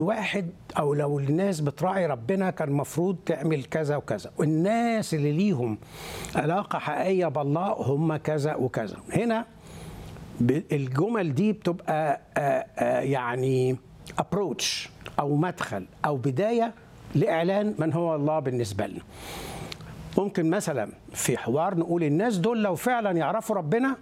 واحد او لو الناس بتراعي ربنا كان المفروض تعمل كذا وكذا والناس اللي ليهم علاقه حقيقيه بالله هم كذا وكذا هنا ب- الجمل دي بتبقى آه، آه، يعني ابروتش او مدخل او بدايه لاعلان من هو الله بالنسبه لنا ممكن مثلا في حوار نقول الناس دول لو فعلا يعرفوا ربنا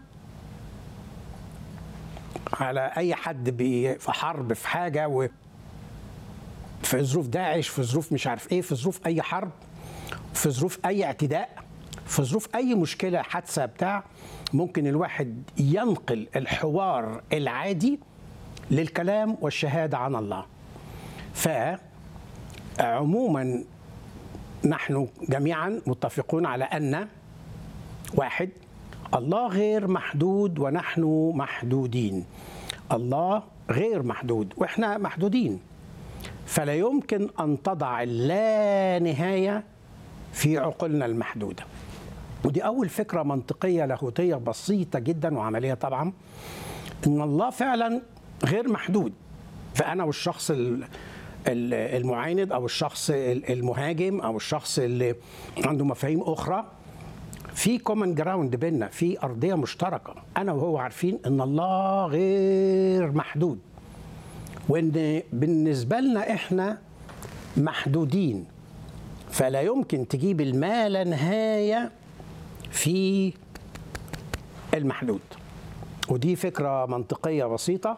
على اي حد بي- في حرب في حاجه و في ظروف داعش في ظروف مش عارف ايه في ظروف اي حرب في ظروف اي اعتداء في ظروف اي مشكله حادثه بتاع ممكن الواحد ينقل الحوار العادي للكلام والشهاده عن الله فعموما نحن جميعا متفقون على ان واحد الله غير محدود ونحن محدودين الله غير محدود واحنا محدودين فلا يمكن ان تضع اللا نهايه في عقولنا المحدوده ودي اول فكره منطقيه لاهوتيه بسيطه جدا وعمليه طبعا ان الله فعلا غير محدود فانا والشخص ال- ال- المعاند او الشخص ال- المهاجم او الشخص اللي عنده مفاهيم اخرى في كومن جراوند بيننا في ارضيه مشتركه انا وهو عارفين ان الله غير محدود وان بالنسبه لنا احنا محدودين فلا يمكن تجيب المال لا نهايه في المحدود ودي فكره منطقيه بسيطه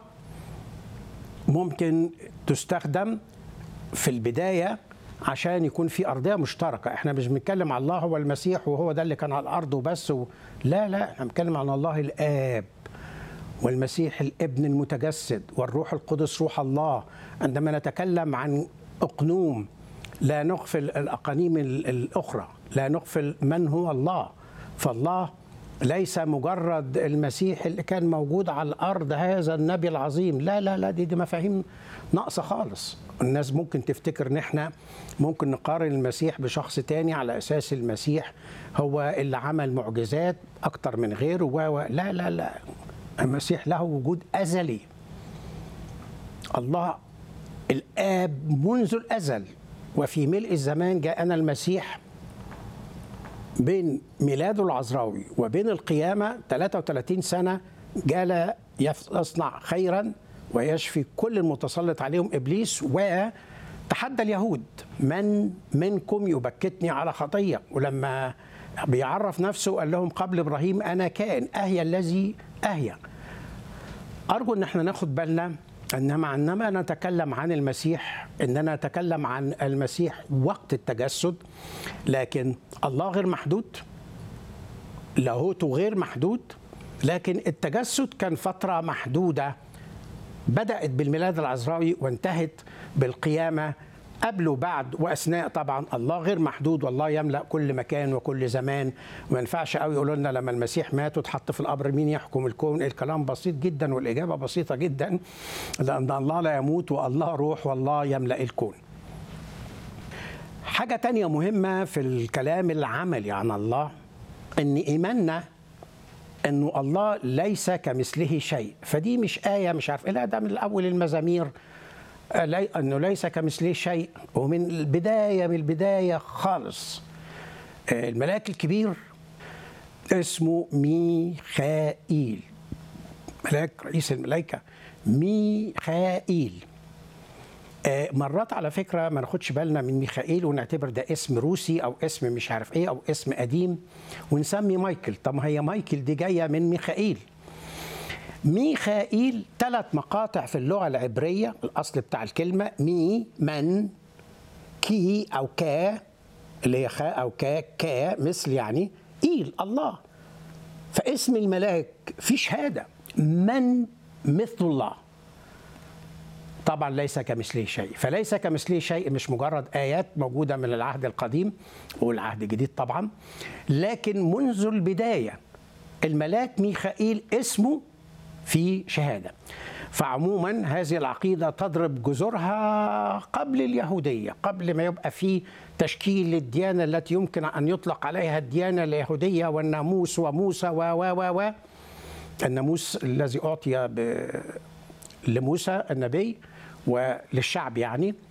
ممكن تستخدم في البدايه عشان يكون في ارضيه مشتركه احنا مش بنتكلم على الله هو المسيح وهو ده اللي كان على الارض وبس و... لا لا احنا بنتكلم عن الله الاب والمسيح الابن المتجسد والروح القدس روح الله عندما نتكلم عن اقنوم لا نغفل الاقانيم ال- الاخرى لا نغفل من هو الله فالله ليس مجرد المسيح اللي كان موجود على الارض هذا النبي العظيم لا لا لا دي, دي مفاهيم ناقصه خالص الناس ممكن تفتكر ان احنا ممكن نقارن المسيح بشخص تاني على اساس المسيح هو اللي عمل معجزات اكتر من غيره و و- لا لا لا المسيح له وجود ازلي الله الاب منذ الازل وفي ملء الزمان جاءنا المسيح بين ميلاده العذراوي وبين القيامة 33 سنة جال يصنع خيرا ويشفي كل المتسلط عليهم إبليس وتحدى اليهود من منكم يبكتني على خطية ولما بيعرف نفسه قال لهم قبل إبراهيم أنا كائن أهيا الذي أهيا أرجو أن احنا ناخد بالنا انما عندما نتكلم عن المسيح اننا نتكلم عن المسيح وقت التجسد لكن الله غير محدود لاهوته غير محدود لكن التجسد كان فتره محدوده بدات بالميلاد العذراوي وانتهت بالقيامه قبل وبعد واثناء طبعا الله غير محدود والله يملا كل مكان وكل زمان وما ينفعش قوي يقولوا لنا لما المسيح مات واتحط في القبر مين يحكم الكون الكلام بسيط جدا والاجابه بسيطه جدا لان الله لا يموت والله روح والله يملا الكون حاجه تانية مهمه في الكلام العملي عن الله ان ايماننا انه الله ليس كمثله شيء فدي مش ايه مش عارف إيه، لا ده من الاول المزامير آه، لي- انه ليس كمثله شيء ومن البدايه من البدايه خالص آه، الملاك الكبير اسمه ميخائيل ملاك رئيس الملائكه ميخائيل آه، مرات على فكره ما ناخدش بالنا من ميخائيل ونعتبر ده اسم روسي او اسم مش عارف ايه او اسم قديم ونسمي مايكل طب ما هي مايكل دي جايه من ميخائيل ميخائيل ثلاث مقاطع في اللغه العبريه الاصل بتاع الكلمه مي من كي او كا اللي هي خاء او كا كا مثل يعني ايل الله فاسم الملاك في شهاده من مثل الله طبعا ليس كمثله شيء فليس كمثله شيء مش مجرد آيات موجودة من العهد القديم والعهد الجديد طبعا لكن منذ البداية الملاك ميخائيل اسمه في شهادة فعموما هذه العقيدة تضرب جذورها قبل اليهودية قبل ما يبقى في تشكيل للديانة التي يمكن أن يطلق عليها الديانة اليهودية والناموس وموسى و و و و الناموس الذي أعطي ب... لموسى النبي وللشعب يعني